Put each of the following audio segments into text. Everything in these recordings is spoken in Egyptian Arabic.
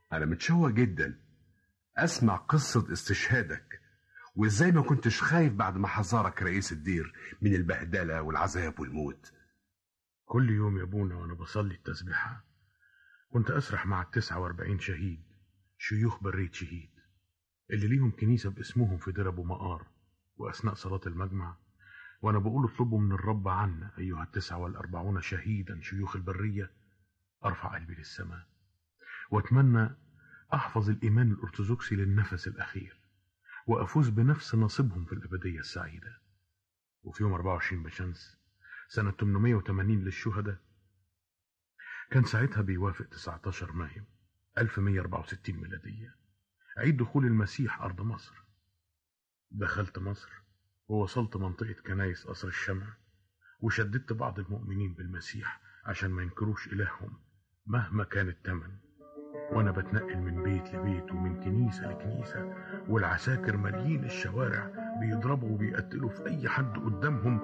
أنا متشوق جدا أسمع قصة استشهادك وإزاي ما كنتش خايف بعد ما حذرك رئيس الدير من البهدلة والعذاب والموت كل يوم يا ابونا وانا بصلي التسبيحة كنت اسرح مع التسعة واربعين شهيد شيوخ برية شهيد اللي ليهم كنيسة باسمهم في دير ابو مقار واثناء صلاة المجمع وانا بقول اطلبوا من الرب عنا ايها التسعة والاربعون شهيدا شيوخ البرية ارفع قلبي للسماء واتمنى احفظ الايمان الارثوذكسي للنفس الاخير وافوز بنفس نصيبهم في الابدية السعيدة وفي يوم 24 بشمس سنة 880 للشهداء كان ساعتها بيوافق 19 مايو 1164 ميلادية عيد دخول المسيح أرض مصر دخلت مصر ووصلت منطقة كنايس قصر الشمع وشددت بعض المؤمنين بالمسيح عشان ما ينكروش إلههم مهما كان التمن وأنا بتنقل من بيت لبيت ومن كنيسة لكنيسة والعساكر ماليين الشوارع بيضربوا وبيقتلوا في أي حد قدامهم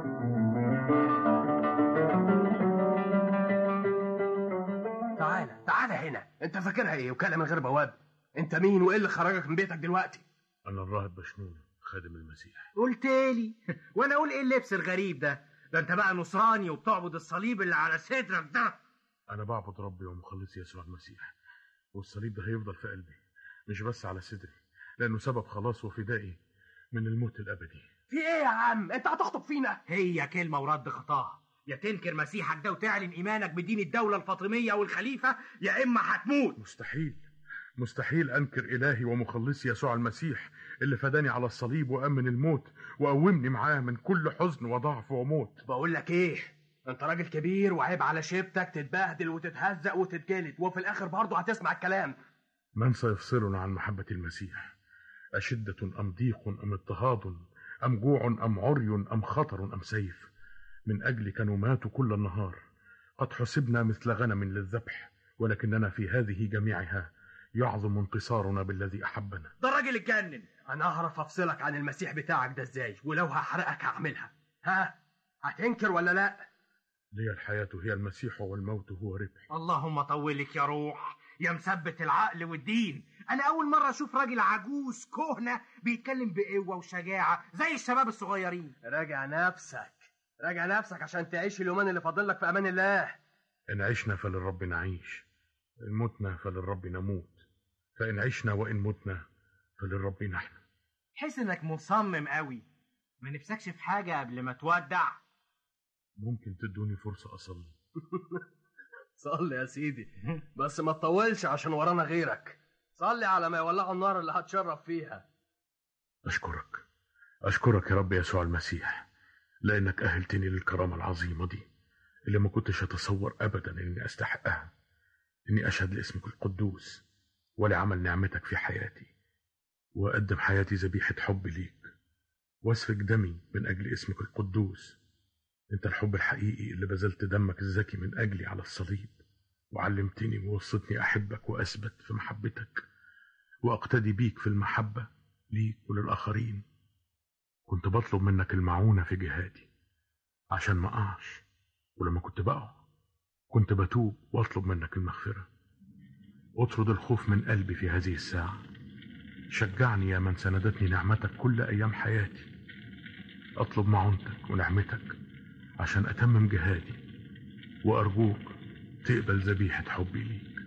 تعالى تعالى هنا انت فاكرها ايه وكاله من غير بواب انت مين وايه اللي خرجك من بيتك دلوقتي أنا الراهب بشنونة خادم المسيح قلت لي وانا اقول ايه اللبس الغريب ده ده انت بقى نصراني وبتعبد الصليب اللي على صدرك ده أنا بعبد ربي ومخلصي يسوع المسيح والصليب ده هيفضل في قلبي مش بس على صدري لأنه سبب خلاص وفدائي من الموت الأبدي في ايه يا عم انت هتخطب فينا هي كلمة ورد خطاها يا تنكر مسيحك ده وتعلن ايمانك بدين الدولة الفاطمية والخليفة يا اما هتموت مستحيل مستحيل أنكر إلهي ومخلصي يسوع المسيح اللي فداني على الصليب وأمن الموت وقومني معاه من كل حزن وضعف وموت بقول لك ايه انت راجل كبير وعيب على شيبتك تتبهدل وتتهزق وتتجلد وفي الاخر برضه هتسمع الكلام من سيفصلنا عن محبة المسيح أشدة أم ضيق أم اضطهاد أم جوع أم عري أم خطر أم سيف من أجلك نمات كل النهار قد حسبنا مثل غنم للذبح ولكننا في هذه جميعها يعظم انتصارنا بالذي أحبنا ده الراجل اتجنن انا هعرف افصلك عن المسيح بتاعك ده ازاي ولو هحرقك هعملها ها هتنكر ولا لا لي الحياة هي المسيح والموت هو ربح اللهم طولك يا روح يا مثبت العقل والدين انا اول مرة اشوف راجل عجوز كهنة بيتكلم بقوة وشجاعة زي الشباب الصغيرين راجع نفسك راجع نفسك عشان تعيش اليومين اللي فاضل لك في امان الله إن عشنا فللرب نعيش إن متنا فللرب نموت فإن عشنا وإن متنا فللرب نحن حس انك مصمم قوي ما نفسكش في حاجة قبل ما تودع ممكن تدوني فرصة أصلي صلي يا سيدي بس ما تطولش عشان ورانا غيرك صلي على ما يولعوا النار اللي هتشرف فيها أشكرك أشكرك يا رب يسوع المسيح لأنك أهلتني للكرامة العظيمة دي اللي ما كنتش أتصور أبدا إني أستحقها إني أشهد لاسمك القدوس ولعمل نعمتك في حياتي وأقدم حياتي ذبيحة حب ليك واسفك دمي من أجل اسمك القدوس أنت الحب الحقيقي اللي بذلت دمك الزكي من أجلي على الصليب وعلمتني ووصتني أحبك وأثبت في محبتك وأقتدي بيك في المحبة ليك وللآخرين كنت بطلب منك المعونة في جهادي عشان ما أقعش ولما كنت بقع كنت بتوب واطلب منك المغفرة اطرد الخوف من قلبي في هذه الساعة شجعني يا من سندتني نعمتك كل أيام حياتي أطلب معونتك ونعمتك عشان أتمم جهادي وأرجوك تقبل ذبيحة حبي ليك